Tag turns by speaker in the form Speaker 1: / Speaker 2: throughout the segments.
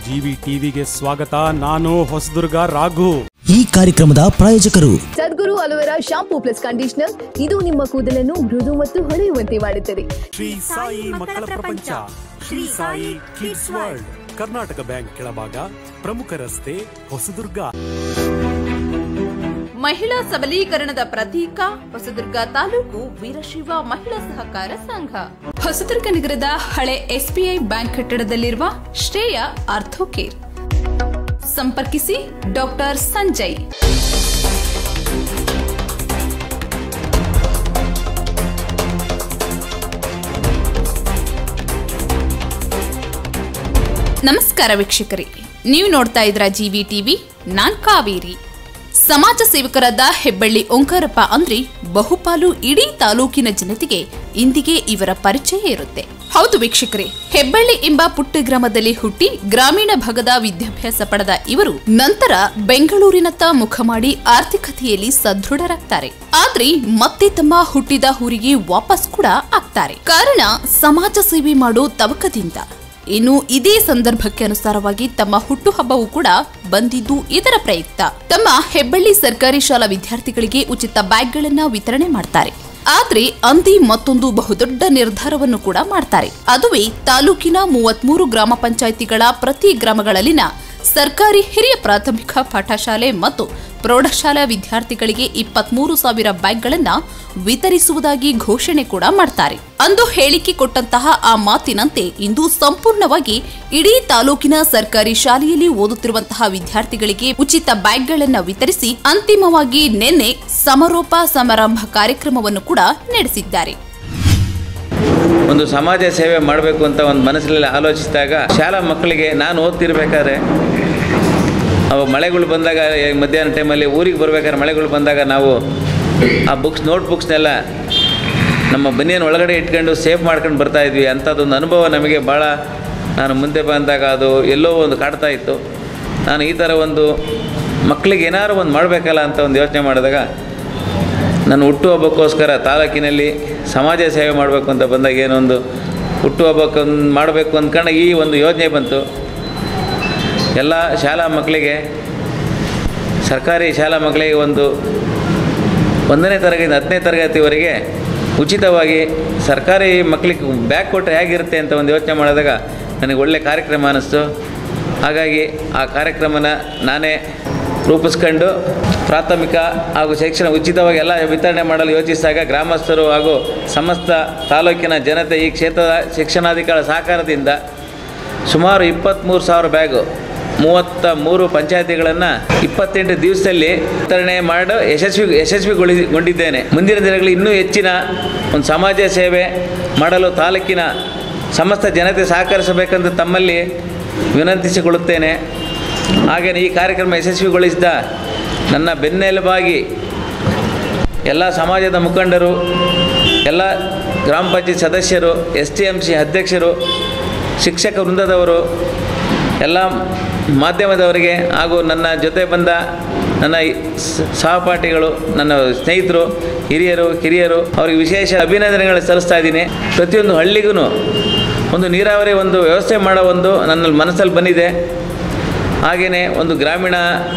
Speaker 1: GV ಟಿವಿಗೆ ಸ್ವಾಗತ ನಾನು ಹೊಸದುರ್ಗ ರಾಘು
Speaker 2: ಈ ಕಾರ್ಯಕ್ರಮದ ಪ್ರಾಯೋಜಕರು
Speaker 3: Sadguru aloe vera shampoo plus conditioner ಇದು ನಿಮ್ಮ ಕೂದಲನ್ನು ಮೃದು ಮತ್ತು ಹೊಳೆಯುವಂತೆ ಮಾಡುತ್ತದೆ
Speaker 1: ಶ್ರೀ ಸಾಯಿ ಮಕ್ಕಳ ಪ್ರಪಂಚ Shri Sai kids world Karnataka bank ಕೆಳಭಾಗ ಪ್ರಮುಖ ರಸ್ತೆ ಹೊಸದುರ್ಗ
Speaker 4: ಮಹಿಳಾ ಸಬಲೀಕರಣದ ಪ್ರತೀಕ ಹೊಸದುರ್ಗ ತಾಲೂಕು ವೀರಶೈವ ಮಹಿಳಾ ಸಹಕಾರ ಸಂಘ ಹೊಸದುರ್ಗ ನಗರದ ಹಳೆ ಎಸ್ಬಿಐ ಬ್ಯಾಂಕ್ ಕಟ್ಟಡದಲ್ಲಿರುವ ಶ್ರೇಯ ಆರ್ಥೋಕೇರ್ ಸಂಪರ್ಕಿಸಿ ಡಾಕ್ಟರ್ ಸಂಜಯ್ ನಮಸ್ಕಾರ ವೀಕ್ಷಕರೇ ನೀವು ನೋಡ್ತಾ ಇದ್ರ ಜಿವಿ ಟಿವಿ ನಾನ್ ಕಾವೇರಿ ಸಮಾಜ ಸೇವಕರಾದ ಹೆಬ್ಬಳ್ಳಿ ಓಂಕಾರಪ್ಪ ಅಂದ್ರೆ ಬಹುಪಾಲು ಇಡೀ ತಾಲೂಕಿನ ಜನತೆಗೆ ಇಂದಿಗೆ ಇವರ ಪರಿಚಯ ಇರುತ್ತೆ ಹೌದು ವೀಕ್ಷಕರೇ ಹೆಬ್ಬಳ್ಳಿ ಎಂಬ ಪುಟ್ಟ ಗ್ರಾಮದಲ್ಲಿ ಹುಟ್ಟಿ ಗ್ರಾಮೀಣ ಭಾಗದ ವಿದ್ಯಾಭ್ಯಾಸ ಪಡೆದ ಇವರು ನಂತರ ಬೆಂಗಳೂರಿನತ್ತ ಮುಖ ಮಾಡಿ ಆರ್ಥಿಕತೆಯಲ್ಲಿ ಸದೃಢರಾಗ್ತಾರೆ ಆದ್ರೆ ಮತ್ತೆ ತಮ್ಮ ಹುಟ್ಟಿದ ಊರಿಗೆ ವಾಪಸ್ ಕೂಡ ಆಗ್ತಾರೆ ಕಾರಣ ಸಮಾಜ ಸೇವೆ ಮಾಡೋ ತವಕದಿಂದ ಇನ್ನು ಇದೇ ಸಂದರ್ಭಕ್ಕೆ ಅನುಸಾರವಾಗಿ ತಮ್ಮ ಹುಟ್ಟುಹಬ್ಬವೂ ಕೂಡ ಬಂದಿದ್ದು ಇದರ ಪ್ರಯುಕ್ತ ತಮ್ಮ ಹೆಬ್ಬಳ್ಳಿ ಸರ್ಕಾರಿ ಶಾಲಾ ವಿದ್ಯಾರ್ಥಿಗಳಿಗೆ ಉಚಿತ ಬ್ಯಾಗ್ಗಳನ್ನ ವಿತರಣೆ ಮಾಡ್ತಾರೆ ಆದ್ರೆ ಅಂದಿ ಮತ್ತೊಂದು ಬಹುದೊಡ್ಡ ನಿರ್ಧಾರವನ್ನು ಕೂಡ ಮಾಡ್ತಾರೆ ಅದುವೇ ತಾಲೂಕಿನ ಮೂವತ್ಮೂರು ಗ್ರಾಮ ಪಂಚಾಯಿತಿಗಳ ಪ್ರತಿ ಗ್ರಾಮಗಳಲ್ಲಿನ ಸರ್ಕಾರಿ ಹಿರಿಯ ಪ್ರಾಥಮಿಕ ಪಾಠಶಾಲೆ ಮತ್ತು ಪ್ರೌಢಶಾಲಾ ವಿದ್ಯಾರ್ಥಿಗಳಿಗೆ ಇಪ್ಪತ್ಮೂರು ಸಾವಿರ ಬ್ಯಾಗ್ಗಳನ್ನ ವಿತರಿಸುವುದಾಗಿ ಘೋಷಣೆ ಕೂಡ ಮಾಡ್ತಾರೆ ಅಂದು ಹೇಳಿಕೆ ಕೊಟ್ಟಂತಹ ಆ ಮಾತಿನಂತೆ ಇಂದು ಸಂಪೂರ್ಣವಾಗಿ ಇಡೀ ತಾಲೂಕಿನ ಸರ್ಕಾರಿ ಶಾಲೆಯಲ್ಲಿ ಓದುತ್ತಿರುವಂತಹ ವಿದ್ಯಾರ್ಥಿಗಳಿಗೆ ಉಚಿತ ಬ್ಯಾಗ್ಗಳನ್ನ ವಿತರಿಸಿ ಅಂತಿಮವಾಗಿ ನಿನ್ನೆ ಸಮಾರೋಪ ಸಮಾರಂಭ ಕಾರ್ಯಕ್ರಮವನ್ನು ಕೂಡ ನಡೆಸಿದ್ದಾರೆ
Speaker 5: ಒಂದು ಸಮಾಜ ಸೇವೆ ಮಾಡಬೇಕು ಅಂತ ಒಂದು ಮನಸ್ಸಲ್ಲಿ ಆಲೋಚಿಸಿದಾಗ ಶಾಲಾ ಮಕ್ಕಳಿಗೆ ನಾನು ಓದ್ತಿರ್ಬೇಕಾದ್ರೆ ಅವು ಮಳೆಗಳು ಬಂದಾಗ ಈ ಮಧ್ಯಾಹ್ನ ಟೈಮಲ್ಲಿ ಊರಿಗೆ ಬರ್ಬೇಕಾದ್ರೆ ಮಳೆಗಳು ಬಂದಾಗ ನಾವು ಆ ಬುಕ್ಸ್ ನೋಟ್ ಬುಕ್ಸ್ನೆಲ್ಲ ನಮ್ಮ ಬನಿಯನ್ ಒಳಗಡೆ ಇಟ್ಕೊಂಡು ಸೇಫ್ ಮಾಡ್ಕೊಂಡು ಬರ್ತಾ ಇದ್ವಿ ಅಂಥದ್ದೊಂದು ಅನುಭವ ನಮಗೆ ಭಾಳ ನಾನು ಮುಂದೆ ಬಂದಾಗ ಅದು ಎಲ್ಲೋ ಒಂದು ಕಾಡ್ತಾ ಇತ್ತು ನಾನು ಈ ಥರ ಒಂದು ಮಕ್ಕಳಿಗೆ ಏನಾದ್ರು ಒಂದು ಮಾಡಬೇಕಲ್ಲ ಅಂತ ಒಂದು ಯೋಚನೆ ಮಾಡಿದಾಗ ನನ್ನ ಹುಟ್ಟುಹಬ್ಬಕ್ಕೋಸ್ಕರ ತಾಲೂಕಿನಲ್ಲಿ ಸಮಾಜ ಸೇವೆ ಮಾಡಬೇಕು ಅಂತ ಬಂದಾಗ ಏನೊಂದು ಹುಟ್ಟುಹಬ್ಬಕ್ಕೆ ಒಂದು ಮಾಡಬೇಕು ಅಂದ್ಕೊಂಡು ಈ ಒಂದು ಯೋಜನೆ ಬಂತು ಎಲ್ಲ ಶಾಲಾ ಮಕ್ಕಳಿಗೆ ಸರ್ಕಾರಿ ಶಾಲಾ ಮಕ್ಕಳಿಗೆ ಒಂದು ಒಂದನೇ ತರಗತಿ ಹತ್ತನೇ ತರಗತಿವರೆಗೆ ಉಚಿತವಾಗಿ ಸರ್ಕಾರಿ ಮಕ್ಕಳಿಗೆ ಬ್ಯಾಗ್ ಕೊಟ್ಟರೆ ಹೇಗಿರುತ್ತೆ ಅಂತ ಒಂದು ಯೋಚನೆ ಮಾಡಿದಾಗ ನನಗೆ ಒಳ್ಳೆಯ ಕಾರ್ಯಕ್ರಮ ಅನ್ನಿಸ್ತು ಹಾಗಾಗಿ ಆ ಕಾರ್ಯಕ್ರಮನ ನಾನೇ ರೂಪಿಸ್ಕೊಂಡು ಪ್ರಾಥಮಿಕ ಹಾಗೂ ಶಿಕ್ಷಣ ಉಚಿತವಾಗಿ ಎಲ್ಲ ವಿತರಣೆ ಮಾಡಲು ಯೋಚಿಸಿದಾಗ ಗ್ರಾಮಸ್ಥರು ಹಾಗೂ ಸಮಸ್ತ ತಾಲೂಕಿನ ಜನತೆ ಈ ಕ್ಷೇತ್ರದ ಶಿಕ್ಷಣಾಧಿಕಾರಿ ಸಹಕಾರದಿಂದ ಸುಮಾರು ಇಪ್ಪತ್ತ್ಮೂರು ಸಾವಿರ ಬ್ಯಾಗು ಮೂವತ್ತ ಮೂರು ಪಂಚಾಯತಿಗಳನ್ನು ಇಪ್ಪತ್ತೆಂಟು ದಿವಸದಲ್ಲಿ ವಿತರಣೆ ಮಾಡಿ ಯಶಸ್ವಿ ಯಶಸ್ವಿಗೊಳಿಸಿಕೊಂಡಿದ್ದೇನೆ ಮುಂದಿನ ದಿನಗಳಲ್ಲಿ ಇನ್ನೂ ಹೆಚ್ಚಿನ ಒಂದು ಸಮಾಜ ಸೇವೆ ಮಾಡಲು ತಾಲೂಕಿನ ಸಮಸ್ತ ಜನತೆ ಸಹಕರಿಸಬೇಕೆಂದು ತಮ್ಮಲ್ಲಿ ವಿನಂತಿಸಿಕೊಳ್ಳುತ್ತೇನೆ ಹಾಗೆಯೇ ಈ ಕಾರ್ಯಕ್ರಮ ಯಶಸ್ವಿಗೊಳಿಸಿದ ನನ್ನ ಬೆನ್ನೆಲುಬಾಗಿ ಎಲ್ಲ ಸಮಾಜದ ಮುಖಂಡರು ಎಲ್ಲ ಗ್ರಾಮ ಪಂಚಾಯತ್ ಸದಸ್ಯರು ಎಸ್ ಟಿ ಎಮ್ ಸಿ ಅಧ್ಯಕ್ಷರು ಶಿಕ್ಷಕ ವೃಂದದವರು ಎಲ್ಲ ಮಾಧ್ಯಮದವರಿಗೆ ಹಾಗೂ ನನ್ನ ಜೊತೆ ಬಂದ ನನ್ನ ಈ ಸ- ಸಹಪಾಠಿಗಳು ನನ್ನ ಸ್ನೇಹಿತರು ಹಿರಿಯರು ಕಿರಿಯರು ಅವರಿಗೆ ವಿಶೇಷ ಅಭಿನಂದನೆಗಳು ಸಲ್ಲಿಸ್ತಾ ಇದ್ದೀನಿ ಪ್ರತಿಯೊಂದು ಹಳ್ಳಿಗೂ ಒಂದು ನೀರಾವರಿ ಒಂದು ವ್ಯವಸ್ಥೆ ಮಾಡೋ ಒಂದು ನನ್ನ ಮನಸ್ಸಲ್ಲಿ ಬಂದಿದೆ ಹಾಗೆಯೇ ಒಂದು ಗ್ರಾಮೀಣ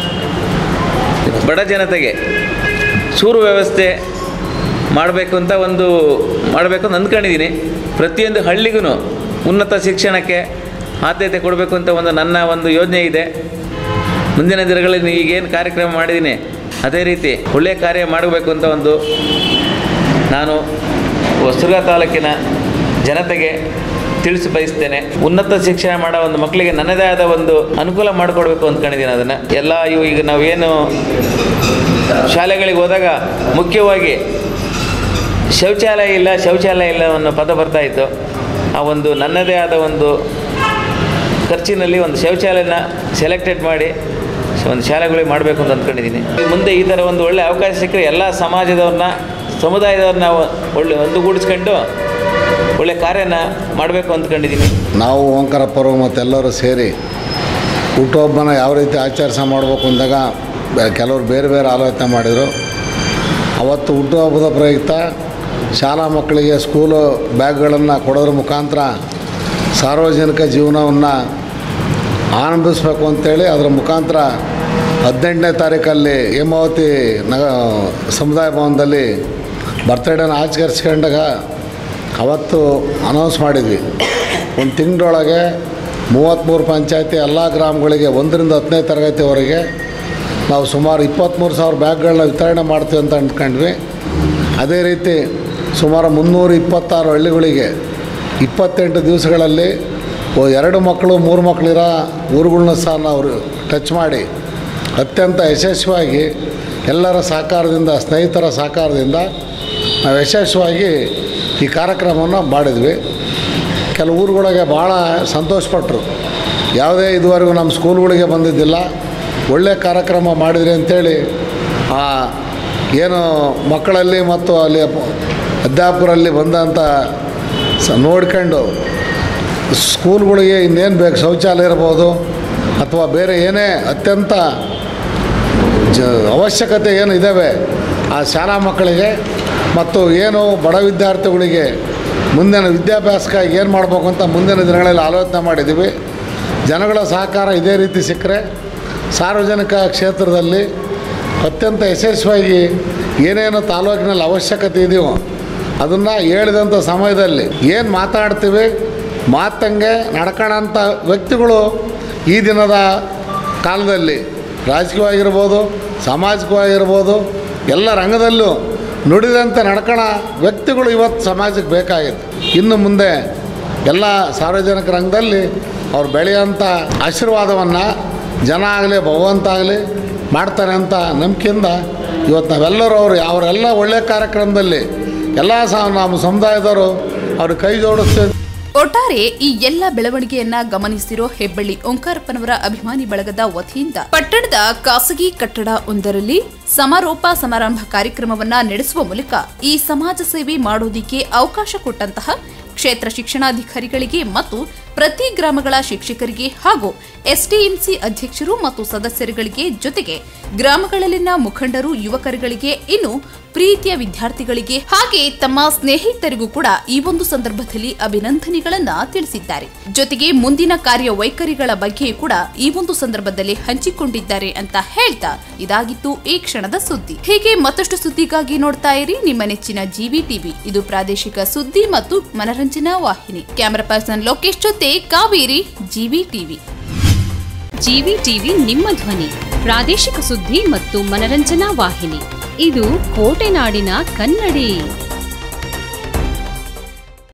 Speaker 5: ಬಡ ಜನತೆಗೆ ಸೂರು ವ್ಯವಸ್ಥೆ ಮಾಡಬೇಕು ಅಂತ ಒಂದು ಮಾಡಬೇಕು ಅಂತ ಅಂದ್ಕೊಂಡಿದ್ದೀನಿ ಪ್ರತಿಯೊಂದು ಹಳ್ಳಿಗೂ ಉನ್ನತ ಶಿಕ್ಷಣಕ್ಕೆ ಆದ್ಯತೆ ಕೊಡಬೇಕು ಅಂತ ಒಂದು ನನ್ನ ಒಂದು ಯೋಜನೆ ಇದೆ ಮುಂದಿನ ದಿನಗಳಲ್ಲಿ ಈಗೇನು ಕಾರ್ಯಕ್ರಮ ಮಾಡಿದ್ದೀನಿ ಅದೇ ರೀತಿ ಒಳ್ಳೆಯ ಕಾರ್ಯ ಮಾಡಬೇಕು ಅಂತ ಒಂದು ನಾನು ಹೊಸದುರ್ಗ ತಾಲೂಕಿನ ಜನತೆಗೆ ತಿಳಿಸಿ ಬಯಸ್ತೇನೆ ಉನ್ನತ ಶಿಕ್ಷಣ ಮಾಡೋ ಒಂದು ಮಕ್ಕಳಿಗೆ ನನ್ನದೇ ಆದ ಒಂದು ಅನುಕೂಲ ಮಾಡಿಕೊಡ್ಬೇಕು ಅಂದ್ಕೊಂಡಿದ್ದೀನಿ ಅದನ್ನು ಎಲ್ಲ ಇವು ಈಗ ನಾವೇನು ಶಾಲೆಗಳಿಗೆ ಹೋದಾಗ ಮುಖ್ಯವಾಗಿ ಶೌಚಾಲಯ ಇಲ್ಲ ಶೌಚಾಲಯ ಇಲ್ಲ ಅನ್ನೋ ಪದ ಬರ್ತಾ ಇತ್ತು ಆ ಒಂದು ನನ್ನದೇ ಆದ ಒಂದು ಖರ್ಚಿನಲ್ಲಿ ಒಂದು ಶೌಚಾಲಯನ ಸೆಲೆಕ್ಟೆಡ್ ಮಾಡಿ ಒಂದು ಶಾಲೆಗಳಿಗೆ ಮಾಡಬೇಕು ಅಂತ ಅಂದ್ಕೊಂಡಿದ್ದೀನಿ ಮುಂದೆ ಈ ಥರ ಒಂದು ಒಳ್ಳೆಯ ಅವಕಾಶ ಸಿಕ್ಕರೆ ಎಲ್ಲ ಸಮಾಜದವ್ರನ್ನ ಸಮುದಾಯದವ್ರನ್ನ ಒಳ್ಳೆ ಒಂದುಗೂಡಿಸ್ಕೊಂಡು ಒಳ್ಳೆ ಕಾರ್ಯನ ಮಾಡಬೇಕು ಅಂದ್ಕೊಂಡಿದ್ದೀನಿ
Speaker 6: ನಾವು ಓಂಕಾರಪ್ಪರು ಮತ್ತೆಲ್ಲರೂ ಸೇರಿ ಹುಟ್ಟುಹಬ್ಬನ ಯಾವ ರೀತಿ ಆಚರಿಸ ಮಾಡಬೇಕು ಅಂದಾಗ ಬೆ- ಕೆಲವರು ಬೇರೆ ಬೇರೆ ಆಲೋಚನೆ ಮಾಡಿದರು ಅವತ್ತು ಹುಟ್ಟುಹಬ್ಬದ ಪ್ರಯುಕ್ತ ಶಾಲಾ ಮಕ್ಕಳಿಗೆ ಸ್ಕೂಲು ಬ್ಯಾಗ್ಗಳನ್ನು ಕೊಡೋದ್ರ ಮುಖಾಂತರ ಸಾರ್ವಜನಿಕ ಜೀವನವನ್ನು ಆರಂಭಿಸಬೇಕು ಅಂತೇಳಿ ಅದರ ಮುಖಾಂತರ ಹದಿನೆಂಟನೇ ತಾರೀಕಲ್ಲಿ ಹೇಮಾವತಿ ನಗ ಸಮುದಾಯ ಭವನದಲ್ಲಿ ಬರ್ತಡೇನ ಆಚರಿಸ್ಕೊಂಡಾಗ ಅವತ್ತು ಅನೌನ್ಸ್ ಮಾಡಿದ್ವಿ ಒಂದು ತಿಂಗಳೊಳಗೆ ಮೂವತ್ತ್ಮೂರು ಪಂಚಾಯತಿ ಎಲ್ಲ ಗ್ರಾಮಗಳಿಗೆ ಒಂದರಿಂದ ಹತ್ತನೇ ತರಗತಿವರೆಗೆ ನಾವು ಸುಮಾರು ಇಪ್ಪತ್ತ್ಮೂರು ಸಾವಿರ ಬ್ಯಾಗ್ಗಳನ್ನ ವಿತರಣೆ ಮಾಡ್ತೀವಿ ಅಂತ ಅಂದ್ಕೊಂಡ್ವಿ ಅದೇ ರೀತಿ ಸುಮಾರು ಮುನ್ನೂರ ಇಪ್ಪತ್ತಾರು ಹಳ್ಳಿಗಳಿಗೆ ಇಪ್ಪತ್ತೆಂಟು ದಿವಸಗಳಲ್ಲಿ ಓ ಎರಡು ಮಕ್ಕಳು ಮೂರು ಮಕ್ಕಳಿರೋ ಊರುಗಳ್ನ ಸಹ ನಾವು ಟಚ್ ಮಾಡಿ ಅತ್ಯಂತ ಯಶಸ್ವಿಯಾಗಿ ಎಲ್ಲರ ಸಹಕಾರದಿಂದ ಸ್ನೇಹಿತರ ಸಹಕಾರದಿಂದ ನಾವು ಯಶಸ್ವಿಯಾಗಿ ಈ ಕಾರ್ಯಕ್ರಮವನ್ನು ಮಾಡಿದ್ವಿ ಕೆಲವು ಊರುಗಳಿಗೆ ಭಾಳ ಸಂತೋಷಪಟ್ಟರು ಯಾವುದೇ ಇದುವರೆಗೂ ನಮ್ಮ ಸ್ಕೂಲ್ಗಳಿಗೆ ಬಂದಿದ್ದಿಲ್ಲ ಒಳ್ಳೆಯ ಕಾರ್ಯಕ್ರಮ ಮಾಡಿದ್ರಿ ಅಂತೇಳಿ ಆ ಏನು ಮಕ್ಕಳಲ್ಲಿ ಮತ್ತು ಅಲ್ಲಿ ಅಧ್ಯಾಪಕರಲ್ಲಿ ಬಂದಂಥ ಸ ನೋಡ್ಕೊಂಡು ಸ್ಕೂಲ್ಗಳಿಗೆ ಇನ್ನೇನು ಬೇಕು ಶೌಚಾಲಯ ಇರ್ಬೋದು ಅಥವಾ ಬೇರೆ ಏನೇ ಅತ್ಯಂತ ಜ ಅವಶ್ಯಕತೆ ಏನು ಇದ್ದಾವೆ ಆ ಶಾಲಾ ಮಕ್ಕಳಿಗೆ ಮತ್ತು ಏನು ಬಡ ವಿದ್ಯಾರ್ಥಿಗಳಿಗೆ ಮುಂದಿನ ವಿದ್ಯಾಭ್ಯಾಸಕ್ಕಾಗಿ ಏನು ಮಾಡಬೇಕು ಅಂತ ಮುಂದಿನ ದಿನಗಳಲ್ಲಿ ಆಲೋಚನೆ ಮಾಡಿದ್ದೀವಿ ಜನಗಳ ಸಹಕಾರ ಇದೇ ರೀತಿ ಸಿಕ್ಕರೆ ಸಾರ್ವಜನಿಕ ಕ್ಷೇತ್ರದಲ್ಲಿ ಅತ್ಯಂತ ಯಶಸ್ವಿಯಾಗಿ ಏನೇನು ತಾಲೂಕಿನಲ್ಲಿ ಅವಶ್ಯಕತೆ ಇದೆಯೋ ಅದನ್ನು ಹೇಳಿದಂಥ ಸಮಯದಲ್ಲಿ ಏನು ಮಾತಾಡ್ತೀವಿ ಮಾತಂಗೆ ನಡ್ಕೊಳ್ಳೋಂಥ ವ್ಯಕ್ತಿಗಳು ಈ ದಿನದ ಕಾಲದಲ್ಲಿ ರಾಜಕೀಯವಾಗಿರ್ಬೋದು ಸಾಮಾಜಿಕವಾಗಿರ್ಬೋದು ಎಲ್ಲ ರಂಗದಲ್ಲೂ ನುಡಿದಂತೆ ನಡ್ಕೊಳ ವ್ಯಕ್ತಿಗಳು ಇವತ್ತು ಸಮಾಜಕ್ಕೆ ಬೇಕಾಗಿದೆ ಇನ್ನು ಮುಂದೆ ಎಲ್ಲ ಸಾರ್ವಜನಿಕ ರಂಗದಲ್ಲಿ ಅವ್ರು ಬೆಳೆಯೋಂಥ ಆಶೀರ್ವಾದವನ್ನು ಜನ ಆಗಲಿ ಭಗವಂತ ಆಗಲಿ ಮಾಡ್ತಾರೆ ಅಂತ ನಂಬಿಕೆಯಿಂದ ಇವತ್ತು ನಾವೆಲ್ಲರೂ ಅವರು ಅವರೆಲ್ಲ ಒಳ್ಳೆಯ ಕಾರ್ಯಕ್ರಮದಲ್ಲಿ ಎಲ್ಲ ಸಹ ನಮ್ಮ ಸಮುದಾಯದವರು ಅವ್ರಿಗೆ ಕೈ ಜೋಡಿಸ್ತೇವೆ
Speaker 4: ಒಟ್ಟಾರೆ ಈ ಎಲ್ಲ ಬೆಳವಣಿಗೆಯನ್ನ ಗಮನಿಸಿರೋ ಹೆಬ್ಬಳ್ಳಿ ಓಂಕಾರಪ್ಪನವರ ಅಭಿಮಾನಿ ಬಳಗದ ವತಿಯಿಂದ ಪಟ್ಟಣದ ಖಾಸಗಿ ಕಟ್ಟಡ ಒಂದರಲ್ಲಿ ಸಮಾರೋಪ ಸಮಾರಂಭ ಕಾರ್ಯಕ್ರಮವನ್ನ ನಡೆಸುವ ಮೂಲಕ ಈ ಸಮಾಜ ಸೇವೆ ಮಾಡೋದಿಕ್ಕೆ ಅವಕಾಶ ಕೊಟ್ಟಂತಹ ಕ್ಷೇತ್ರ ಶಿಕ್ಷಣಾಧಿಕಾರಿಗಳಿಗೆ ಮತ್ತು ಪ್ರತಿ ಗ್ರಾಮಗಳ ಶಿಕ್ಷಕರಿಗೆ ಹಾಗೂ ಎಸ್ಟಿಎಂಸಿ ಅಧ್ಯಕ್ಷರು ಮತ್ತು ಸದಸ್ಯರುಗಳಿಗೆ ಜೊತೆಗೆ ಗ್ರಾಮಗಳಲ್ಲಿನ ಮುಖಂಡರು ಯುವಕರುಗಳಿಗೆ ಇನ್ನು ಪ್ರೀತಿಯ ವಿದ್ಯಾರ್ಥಿಗಳಿಗೆ ಹಾಗೆ ತಮ್ಮ ಸ್ನೇಹಿತರಿಗೂ ಕೂಡ ಈ ಒಂದು ಸಂದರ್ಭದಲ್ಲಿ ಅಭಿನಂದನೆಗಳನ್ನ ತಿಳಿಸಿದ್ದಾರೆ ಜೊತೆಗೆ ಮುಂದಿನ ಕಾರ್ಯವೈಖರಿಗಳ ಬಗ್ಗೆಯೂ ಕೂಡ ಈ ಒಂದು ಸಂದರ್ಭದಲ್ಲಿ ಹಂಚಿಕೊಂಡಿದ್ದಾರೆ ಅಂತ ಹೇಳ್ತಾ ಇದಾಗಿತ್ತು ಈ ಕ್ಷಣದ ಸುದ್ದಿ ಹೀಗೆ ಮತ್ತಷ್ಟು ಸುದ್ದಿಗಾಗಿ ನೋಡ್ತಾ ಇರಿ ನಿಮ್ಮ ನೆಚ್ಚಿನ ಜಿವಿ ಟಿವಿ ಇದು ಪ್ರಾದೇಶಿಕ ಸುದ್ದಿ ಮತ್ತು ಮನರಂಜನಾ ವಾಹಿನಿ ಕ್ಯಾಮರಾ ಪರ್ಸನ್ ಲೋಕೇಶ್ ಜೊತೆ Kaveri GV TV
Speaker 7: GV TV ನಿಮ್ಮ ಧ್ವನಿ ಪ್ರಾದೇಶಿಕ ಸುದ್ದಿ ಮತ್ತು ಮನರಂಜನಾ ವಾಹಿನಿ ಇದು ಕೋಟೆನಾಡಿನ ಕನ್ನಡಿ